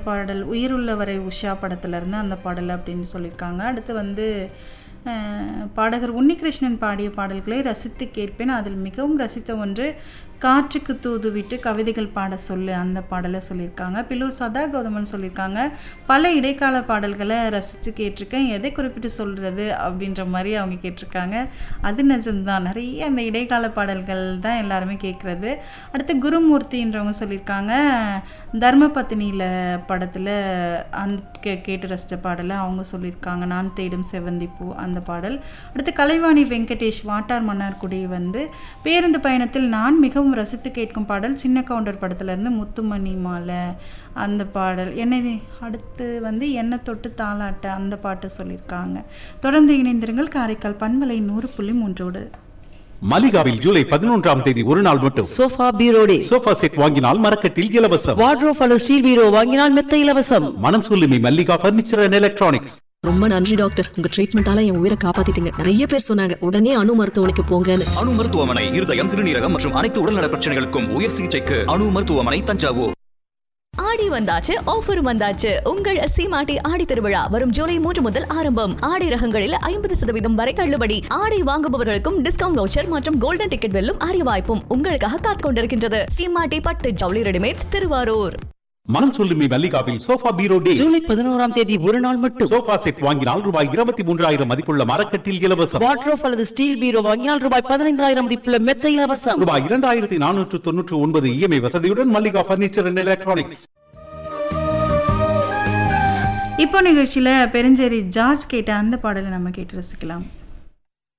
பாடல் உயிருள்ளவரை உஷா படத்துலேருந்து அந்த பாடல் அப்படின்னு சொல்லியிருக்காங்க அடுத்து வந்து அஹ், பாடகர் உன்னிகிருஷ்ணன் பாடிய பாடல்களை ரசித்து கேட்பேன் அதில் மிகவும் ரசித்த ஒன்று காற்றுக்கு தூது விட்டு கவிதைகள் பாட சொல்லு அந்த பாடலை சொல்லியிருக்காங்க பில்லூர் சதா கௌதமன் சொல்லியிருக்காங்க பல இடைக்கால பாடல்களை ரசித்து கேட்டிருக்கேன் எதை குறிப்பிட்டு சொல்கிறது அப்படின்ற மாதிரி அவங்க கேட்டிருக்காங்க அது நிஜம்தான் நிறைய அந்த இடைக்கால பாடல்கள் தான் எல்லாருமே கேட்குறது அடுத்து குருமூர்த்தின்றவங்க சொல்லியிருக்காங்க தர்மபத்தினியில் படத்தில் அந்த கே கேட்டு ரசித்த பாடலை அவங்க சொல்லியிருக்காங்க நான் தேடும் செவந்தி பூ அந்த பாடல் அடுத்து கலைவாணி வெங்கடேஷ் வாட்டார் மன்னார்குடி வந்து பேருந்து பயணத்தில் நான் மிகவும் ரசித்து கேட்கும் பாடல் சின்ன கவுண்டர் படத்துலேருந்து முத்துமணி மாலை அந்த பாடல் என்னை அடுத்து வந்து என்ன தொட்டு தாளாட்ட அந்த பாட்டு சொல்லியிருக்காங்க தொடர்ந்து இணைந்திருங்கள் காரைக்கால் பண்பலை நூறு புள்ளி மூன்றோடு மலிகாவில் ஜூலை பதினொன்றாம் தேதி ஒரு நாள் மட்டும் சோஃபா பீரோ டே சோஃபா செட் வாங்கினால் மரக்கட்டில் இலவசம் வார்ட்ரோப் அல்லது ஸ்டீல் பீரோ வாங்கினால் மெத்த இலவசம் மனம் சொல்லுமி மல்லிகா பர்னிச்சர் அண்ட் எலக்ட்ரானிக்ஸ் ரொம்ப நன்றி டாக்டர் உங்க ட்ரீட்மெண்டால என் உயிரை காப்பாத்திட்டீங்க நிறைய பேர் சொன்னாங்க உடனே அணு மருத்துவமனைக்கு போங்கன்னு அணு மருத்துவமனை இருதயம் சிறுநீரகம் மற்றும் அனைத்து உடல்நல பிரச்சனைகளுக்கும் உயர் சிகிச்சைக்கு அணு மருத்துவமனை தஞ்சாவூர் ஆடி வந்தாச்சு ஆஃபர் வந்தாச்சு உங்கள் சீமாட்டி ஆடி திருவிழா வரும் ஜூலை மூன்று முதல் ஆரம்பம் ஆடை ரகங்களில் ஐம்பது சதவீதம் வரை தள்ளுபடி ஆடை வாங்குபவர்களுக்கும் டிஸ்கவுண்ட் வவுச்சர் மற்றும் கோல்டன் டிக்கெட் வெல்லும் அரிய வாய்ப்பும் உங்களுக்காக காத்துக் கொண்டிருக்கின்றது சீமாட்டி பட்டு ஜவுளி ரெடிமேட்ஸ் திருவாரூர் மனம் சொல்லுமி மல்லிகாவில் சோஃபா பீரோ டே ஜூலை பதினோராம் தேதி ஒரு நாள் மட்டும் சோஃபா செட் வாங்கினால் ரூபாய் இருபத்தி மூன்றாயிரம் மதிப்புள்ள மரக்கட்டில் இலவசம் வார்ட்ரோப் அல்லது ஸ்டீல் பீரோ வாங்கினால் ரூபாய் பதினைந்தாயிரம் மதிப்புள்ள மெத்த இலவசம் ரூபாய் இரண்டாயிரத்தி நானூற்று தொன்னூற்று ஒன்பது இஎம்ஐ வசதியுடன் மல்லிகா பர்னிச்சர் அண்ட் எலக்ட்ரானிக்ஸ் இப்போ நிகழ்ச்சியில் பெருஞ்சேரி ஜார்ஜ் கேட்ட அந்த பாடலை நம்ம கேட்டு ரசிக்கலாம்